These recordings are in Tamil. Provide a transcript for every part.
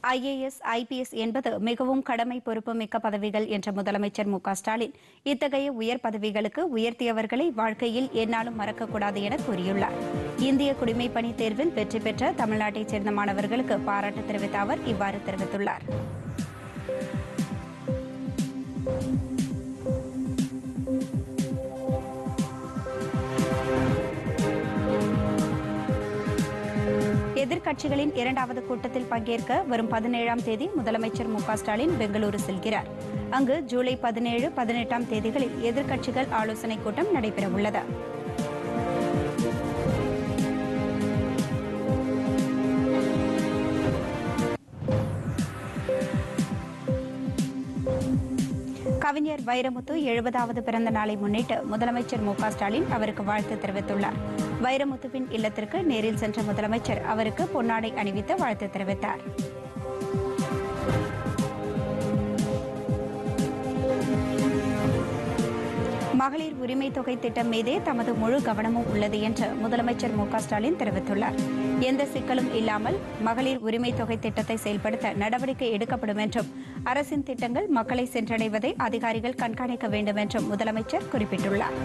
ஐஏஎஸ் ஐபிஎஸ் என்பது மிகவும் கடமை பொறுப்பு மிக்க பதவிகள் என்ற முதலமைச்சர் மு க ஸ்டாலின் இத்தகைய உயர் பதவிகளுக்கு உயர்த்தியவர்களை வாழ்க்கையில் எந்நாளும் மறக்கக்கூடாது என கூறியுள்ளார் இந்திய குடிமைப் பணி தேர்வில் வெற்றி பெற்ற தமிழ்நாட்டைச் சேர்ந்த மாணவர்களுக்கு பாராட்டு தெரிவித்த அவர் இவ்வாறு தெரிவித்துள்ளார் எதிர்க்கட்சிகளின் இரண்டாவது கூட்டத்தில் பங்கேற்க வரும் பதினேழாம் தேதி முதலமைச்சர் மு க ஸ்டாலின் பெங்களூரு செல்கிறார் அங்கு ஜூலை பதினேழு பதினெட்டாம் தேதிகளில் எதிர்க்கட்சிகள் ஆலோசனைக் கூட்டம் நடைபெறவுள்ளது கவிஞர் வைரமுத்து எழுபதாவது பிறந்த நாளை முன்னிட்டு முதலமைச்சர் மு க ஸ்டாலின் அவருக்கு வாழ்த்து தெரிவித்துள்ளார் வைரமுத்துவின் இல்லத்திற்கு நேரில் சென்ற முதலமைச்சர் அவருக்கு பொன்னாடை அணிவித்து வாழ்த்து தெரிவித்தார் மகளிர் உரிமை தொகை திட்டம் மீதே தமது முழு கவனமும் உள்ளது என்று முதலமைச்சர் மு க ஸ்டாலின் தெரிவித்துள்ளார் எந்த சிக்கலும் இல்லாமல் மகளிர் உரிமை தொகை திட்டத்தை செயல்படுத்த நடவடிக்கை எடுக்கப்படும் என்றும் அரசின் திட்டங்கள் மக்களை சென்றடைவதை அதிகாரிகள் கண்காணிக்க வேண்டும் என்றும் முதலமைச்சர் குறிப்பிட்டுள்ளார்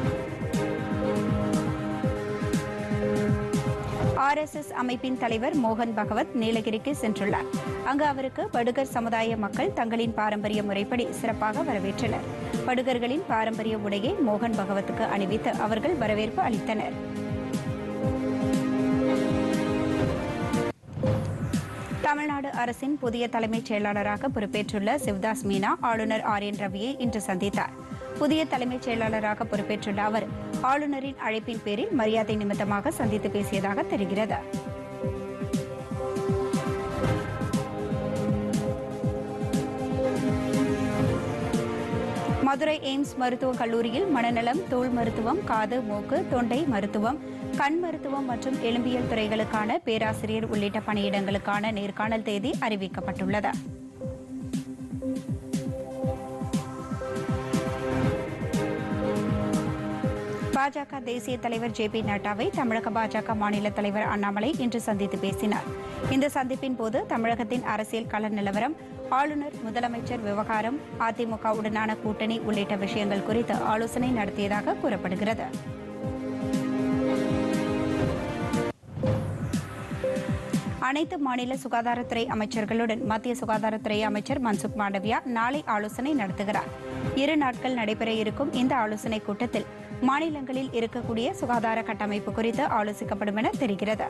ஆர்எஸ்எஸ் அமைப்பின் தலைவர் மோகன் பகவத் நீலகிரிக்கு சென்றுள்ளார் அங்கு அவருக்கு படுகர் சமுதாய மக்கள் தங்களின் பாரம்பரிய முறைப்படி சிறப்பாக வரவேற்றனர் படுகர்களின் பாரம்பரிய உடையை மோகன் பகவத்துக்கு அணிவித்து அவர்கள் வரவேற்பு அளித்தனர் தமிழ்நாடு அரசின் புதிய தலைமைச் செயலாளராக பொறுப்பேற்றுள்ள சிவதாஸ் மீனா ஆளுநர் ஆர் என் ரவியை இன்று சந்தித்தார் புதிய தலைமைச் செயலாளராக பொறுப்பேற்றுள்ள அவர் ஆளுநரின் அழைப்பின் பேரில் மரியாதை நிமித்தமாக சந்தித்து பேசியதாக தெரிகிறது மதுரை எய்ம்ஸ் மருத்துவக் கல்லூரியில் மனநலம் தோல் மருத்துவம் காது மூக்கு தொண்டை மருத்துவம் கண் மருத்துவம் மற்றும் எலும்பியல் துறைகளுக்கான பேராசிரியர் உள்ளிட்ட பணியிடங்களுக்கான நேர்காணல் தேதி அறிவிக்கப்பட்டுள்ளது பாஜக தேசிய தலைவர் ஜே பி நட்டாவை தமிழக பாஜக மாநில தலைவர் அண்ணாமலை இன்று சந்தித்து பேசினார் இந்த சந்திப்பின் போது தமிழகத்தின் அரசியல் கள நிலவரம் ஆளுநர் முதலமைச்சர் விவகாரம் அதிமுகவுடனான கூட்டணி உள்ளிட்ட விஷயங்கள் குறித்து ஆலோசனை நடத்தியதாக கூறப்படுகிறது அனைத்து மாநில சுகாதாரத்துறை அமைச்சர்களுடன் மத்திய சுகாதாரத்துறை அமைச்சர் மன்சுக் மாண்டவியா நாளை ஆலோசனை நடத்துகிறார் இரு நாட்கள் நடைபெற இருக்கும் இந்த ஆலோசனைக் கூட்டத்தில் மாநிலங்களில் இருக்கக்கூடிய சுகாதார கட்டமைப்பு குறித்து ஆலோசிக்கப்படும் என தெரிகிறது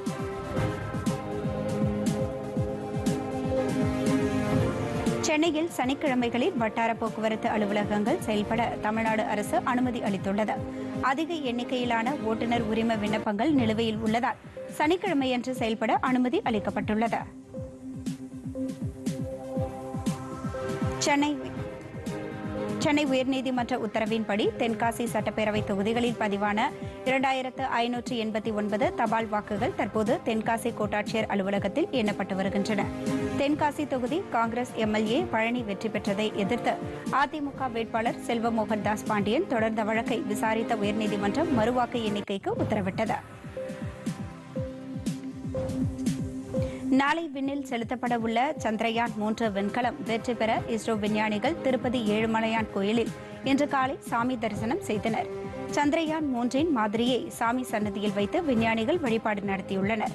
சென்னையில் சனிக்கிழமைகளில் வட்டார போக்குவரத்து அலுவலகங்கள் செயல்பட தமிழ்நாடு அரசு அனுமதி அளித்துள்ளது அதிக எண்ணிக்கையிலான ஓட்டுநர் உரிம விண்ணப்பங்கள் நிலுவையில் உள்ளதால் சனிக்கிழமையன்று செயல்பட அனுமதி அளிக்கப்பட்டுள்ளது சென்னை சென்னை உயர்நீதிமன்ற உத்தரவின்படி தென்காசி சட்டப்பேரவை தொகுதிகளில் பதிவான இரண்டாயிரத்து ஐநூற்று எண்பத்தி ஒன்பது தபால் வாக்குகள் தற்போது தென்காசி கோட்டாட்சியர் அலுவலகத்தில் எண்ணப்பட்டு வருகின்றன தென்காசி தொகுதி காங்கிரஸ் எம்எல்ஏ பழனி வெற்றி பெற்றதை எதிர்த்து அதிமுக வேட்பாளர் செல்வமோகன் தாஸ் பாண்டியன் தொடர்ந்த வழக்கை விசாரித்த உயர்நீதிமன்றம் மறுவாக்கு எண்ணிக்கைக்கு உத்தரவிட்டது நாளை விண்ணில் செலுத்தப்பட உள்ள சந்திரயான் மூன்று விண்கலம் வெற்றி பெற இஸ்ரோ விஞ்ஞானிகள் திருப்பதி ஏழுமலையான் கோயிலில் இன்று காலை சாமி தரிசனம் செய்தனர் சந்திரயான் மூன்றின் மாதிரியை சாமி சன்னதியில் வைத்து விஞ்ஞானிகள் வழிபாடு நடத்தியுள்ளனர்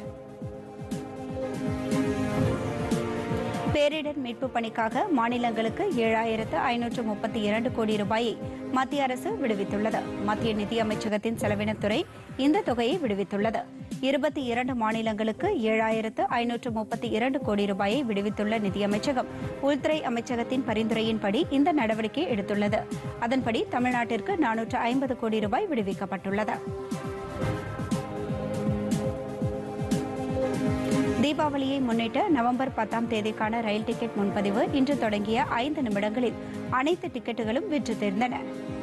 பேரிடர் மீட்புப் பணிக்காக மாநிலங்களுக்கு ஏழாயிரத்து ஐநூற்று முப்பத்தி இரண்டு கோடி ரூபாயை மத்திய அரசு விடுவித்துள்ளது மத்திய நிதியமைச்சகத்தின் செலவினத்துறை இந்த தொகையை விடுவித்துள்ளது இருபத்தி இரண்டு மாநிலங்களுக்கு ஏழாயிரத்து ஐநூற்று முப்பத்தி இரண்டு கோடி ரூபாயை விடுவித்துள்ள நிதியமைச்சகம் உள்துறை அமைச்சகத்தின் பரிந்துரையின்படி இந்த நடவடிக்கை எடுத்துள்ளது அதன்படி தமிழ்நாட்டிற்கு நானூற்று ஐம்பது கோடி ரூபாய் விடுவிக்கப்பட்டுள்ளது தீபாவளியை முன்னிட்டு நவம்பர் பத்தாம் தேதிக்கான ரயில் டிக்கெட் முன்பதிவு இன்று தொடங்கிய ஐந்து நிமிடங்களில் அனைத்து டிக்கெட்டுகளும் விற்று தீர்ந்தன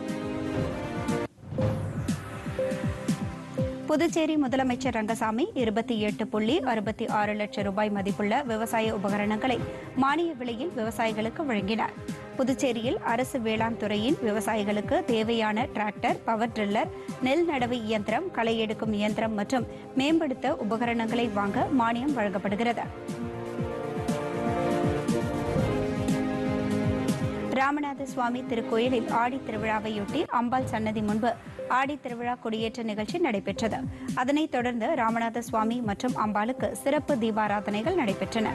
புதுச்சேரி முதலமைச்சர் ரங்கசாமி இருபத்தி எட்டு புள்ளி அறுபத்தி ஆறு லட்சம் ரூபாய் மதிப்புள்ள விவசாய உபகரணங்களை மானிய விலையில் விவசாயிகளுக்கு வழங்கினார் புதுச்சேரியில் அரசு வேளாண் துறையின் விவசாயிகளுக்கு தேவையான டிராக்டர் பவர் டிரில்லர் நெல் நடவு இயந்திரம் களை எடுக்கும் இயந்திரம் மற்றும் மேம்படுத்த உபகரணங்களை வாங்க மானியம் வழங்கப்படுகிறது ராமநாத சுவாமி திருக்கோயிலில் ஆடி திருவிழாவையொட்டி அம்பாள் சன்னதி முன்பு ஆடி திருவிழா கொடியேற்ற நிகழ்ச்சி நடைபெற்றது அதனைத் தொடர்ந்து ராமநாத சுவாமி மற்றும் அம்பாளுக்கு சிறப்பு தீபாராதனைகள் நடைபெற்றன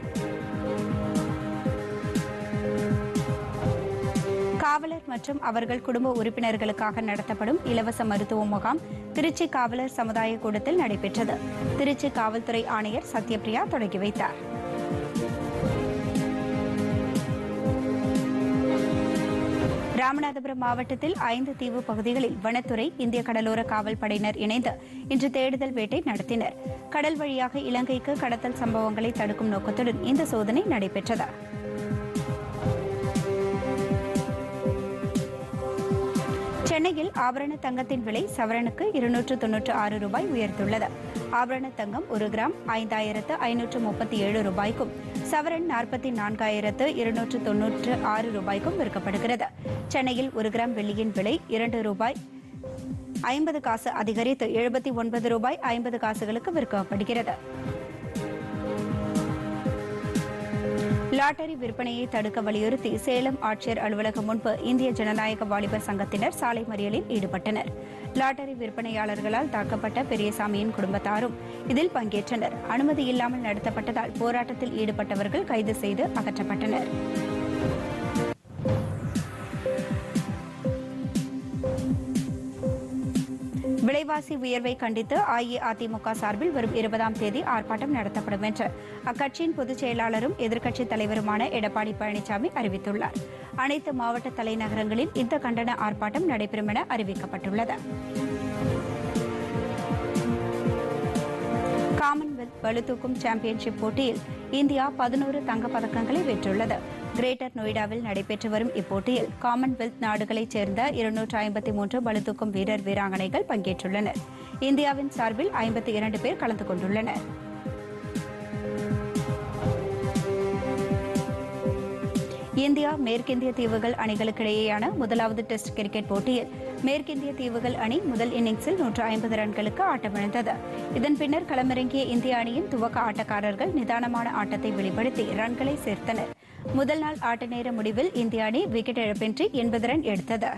காவலர் மற்றும் அவர்கள் குடும்ப உறுப்பினர்களுக்காக நடத்தப்படும் இலவச மருத்துவ முகாம் திருச்சி காவலர் சமுதாய கூடத்தில் நடைபெற்றது திருச்சி காவல்துறை ஆணையர் சத்யபிரியா தொடங்கி வைத்தார் ராமநாதபுரம் மாவட்டத்தில் ஐந்து தீவு பகுதிகளில் வனத்துறை இந்திய கடலோர காவல் படையினர் இணைந்து இன்று தேடுதல் வேட்டை நடத்தினர் கடல் வழியாக இலங்கைக்கு கடத்தல் சம்பவங்களை தடுக்கும் நோக்கத்துடன் இந்த சோதனை நடைபெற்றது சென்னையில் ஆபரண தங்கத்தின் விலை சவரனுக்கு இருநூற்று தொன்னூற்று ஆறு ரூபாய் உயர்ந்துள்ளது ஆபரண தங்கம் ஒரு கிராம் ஐந்தாயிரத்து ஐநூற்று முப்பத்தி ஏழு ரூபாய்க்கும் சவரன் நாற்பத்தி நான்காயிரத்து இருநூற்று தொன்னூற்று ஆறு ரூபாய்க்கும் விற்கப்படுகிறது சென்னையில் ஒரு கிராம் வெள்ளியின் விலை இரண்டு ரூபாய் ஐம்பது காசு அதிகரித்து எழுபத்தி ஒன்பது ரூபாய் ஐம்பது காசுகளுக்கு விற்கப்படுகிறது லாட்டரி விற்பனையை தடுக்க வலியுறுத்தி சேலம் ஆட்சியர் அலுவலகம் முன்பு இந்திய ஜனநாயக வாலிபர் சங்கத்தினர் சாலை மறியலில் ஈடுபட்டனர் லாட்டரி விற்பனையாளர்களால் தாக்கப்பட்ட பெரியசாமியின் குடும்பத்தாரும் இதில் பங்கேற்றனர் அனுமதி இல்லாமல் நடத்தப்பட்டதால் போராட்டத்தில் ஈடுபட்டவர்கள் கைது செய்து அகற்றப்பட்டனர் விலைவாசி உயர்வை கண்டித்து அஇஅதிமுக சார்பில் வரும் இருபதாம் தேதி ஆர்ப்பாட்டம் நடத்தப்படும் என்று அக்கட்சியின் பொதுச் செயலாளரும் எதிர்க்கட்சித் தலைவருமான எடப்பாடி பழனிசாமி அறிவித்துள்ளார் அனைத்து மாவட்ட தலைநகரங்களில் இந்த கண்டன ஆர்ப்பாட்டம் நடைபெறும் என அறிவிக்கப்பட்டுள்ளது காமன்வெல்த் பளுதூக்கும் சாம்பியன்ஷிப் போட்டியில் இந்தியா பதினோரு தங்கப் பதக்கங்களை வென்றுள்ளது கிரேட்டர் நொய்டாவில் நடைபெற்று வரும் இப்போட்டியில் காமன்வெல்த் நாடுகளைச் சேர்ந்த இருநூற்று ஐம்பத்தி மூன்று பளுதூக்கும் வீரர் வீராங்கனைகள் பங்கேற்றுள்ளனர் இந்தியாவின் சார்பில் ஐம்பத்தி இரண்டு பேர் கலந்து கொண்டுள்ளனர் இந்தியா மேற்கிந்திய தீவுகள் அணிகளுக்கிடையேயான முதலாவது டெஸ்ட் கிரிக்கெட் போட்டியில் மேற்கிந்திய தீவுகள் அணி முதல் இன்னிங்ஸில் நூற்று ஐம்பது ரன்களுக்கு ஆட்டமிழந்தது இதன் பின்னர் களமிறங்கிய இந்திய அணியின் துவக்க ஆட்டக்காரர்கள் நிதானமான ஆட்டத்தை வெளிப்படுத்தி ரன்களை சேர்த்தனர் முதல் நாள் ஆட்ட நேர முடிவில் இந்திய அணி விக்கெட் இழப்பின்றி எண்பது ரன் எடுத்தது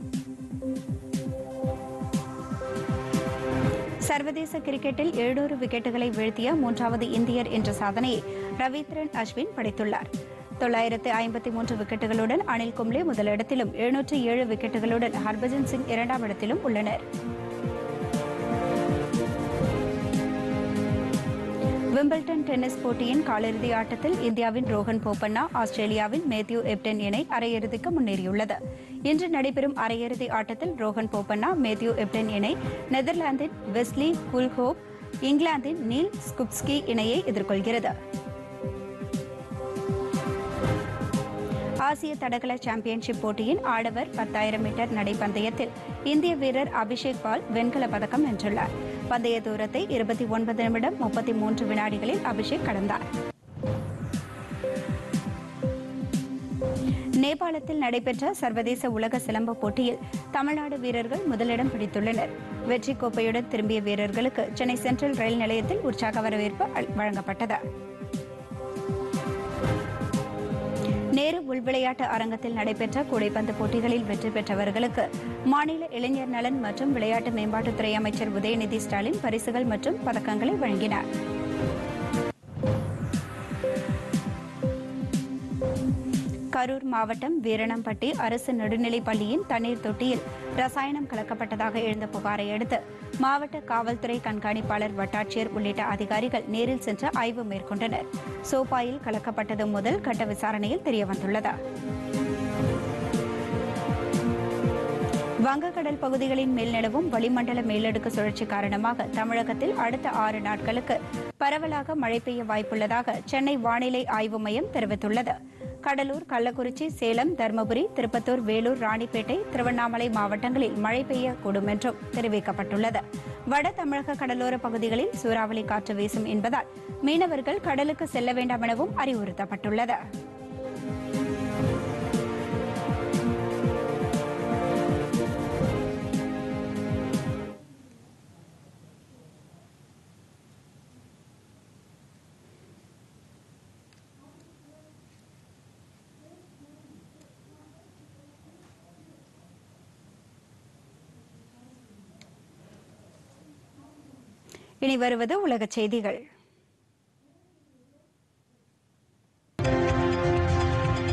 சர்வதேச கிரிக்கெட்டில் எழுநூறு விக்கெட்டுகளை வீழ்த்திய மூன்றாவது இந்தியர் என்ற சாதனையை ரவீந்திரன் அஸ்வின் படைத்துள்ளார் தொள்ளாயிரத்து ஐம்பத்தி மூன்று விக்கெட்டுகளுடன் அனில் கும்ளே முதலிடத்திலும் எழுநூற்று ஏழு விக்கெட்டுகளுடன் ஹர்பஜன் சிங் இரண்டாம் இடத்திலும் உள்ளனர் விம்பிள்டன் டென்னிஸ் போட்டியின் காலிறுதி ஆட்டத்தில் இந்தியாவின் ரோஹன் போபண்ணா ஆஸ்திரேலியாவின் மேத்யூ எப்டன் இணை அரையிறுதிக்கு முன்னேறியுள்ளது இன்று நடைபெறும் அரையிறுதி ஆட்டத்தில் ரோஹன் போபண்ணா மேத்யூ எப்டன் இணை நெதர்லாந்தின் வெஸ்லி குல்ஹோப் இங்கிலாந்தின் நீல் ஸ்குப்ஸ்கி இணையை எதிர்கொள்கிறது ஆசிய தடகள சாம்பியன்ஷிப் போட்டியின் ஆடவர் பத்தாயிரம் மீட்டர் நடைப்பந்தயத்தில் இந்திய வீரர் அபிஷேக் பால் வெண்கலப் பதக்கம் வென்றுள்ளார் பந்தய தூரத்தை இருபத்தி ஒன்பது நிமிடம் முப்பத்தி மூன்று வினாடிகளில் அபிஷேக் கடந்தார் நேபாளத்தில் நடைபெற்ற சர்வதேச உலக சிலம்ப போட்டியில் தமிழ்நாடு வீரர்கள் முதலிடம் பிடித்துள்ளனர் வெற்றி கோப்பையுடன் திரும்பிய வீரர்களுக்கு சென்னை சென்ட்ரல் ரயில் நிலையத்தில் உற்சாக வரவேற்பு அள்- வழங்கப்பட்டது நேரு உள்விளையாட்டு அரங்கத்தில் நடைபெற்ற கூடைப்பந்து போட்டிகளில் வெற்றி பெற்றவர்களுக்கு மாநில இளைஞர் நலன் மற்றும் விளையாட்டு மேம்பாட்டுத்துறை அமைச்சர் உதயநிதி ஸ்டாலின் பரிசுகள் மற்றும் பதக்கங்களை வழங்கினார் கரூர் மாவட்டம் வீரணம்பட்டி அரசு நடுநிலைப் பள்ளியின் தண்ணீர் தொட்டியில் ரசாயனம் கலக்கப்பட்டதாக எழுந்த புகாரை அடுத்து மாவட்ட காவல்துறை கண்காணிப்பாளர் வட்டாட்சியர் உள்ளிட்ட அதிகாரிகள் நேரில் சென்று ஆய்வு மேற்கொண்டனர் சோப்பாயில் கலக்கப்பட்டது முதல் கட்ட விசாரணையில் தெரியவந்துள்ளது வங்கக்கடல் பகுதிகளின் மேல் நிலவும் வளிமண்டல மேலடுக்கு சுழற்சி காரணமாக தமிழகத்தில் அடுத்த ஆறு நாட்களுக்கு பரவலாக மழை பெய்ய வாய்ப்புள்ளதாக சென்னை வானிலை ஆய்வு மையம் தெரிவித்துள்ளது கடலூர் கள்ளக்குறிச்சி சேலம் தருமபுரி திருப்பத்தூர் வேலூர் ராணிப்பேட்டை திருவண்ணாமலை மாவட்டங்களில் மழை பெய்யக்கூடும் என்றும் தெரிவிக்கப்பட்டுள்ளது வட தமிழக கடலோர பகுதிகளில் சூறாவளி காற்று வீசும் என்பதால் மீனவர்கள் கடலுக்கு செல்ல வேண்டாம் எனவும் அறிவுறுத்தப்பட்டுள்ளது இனி வருவது உலகச் செய்திகள்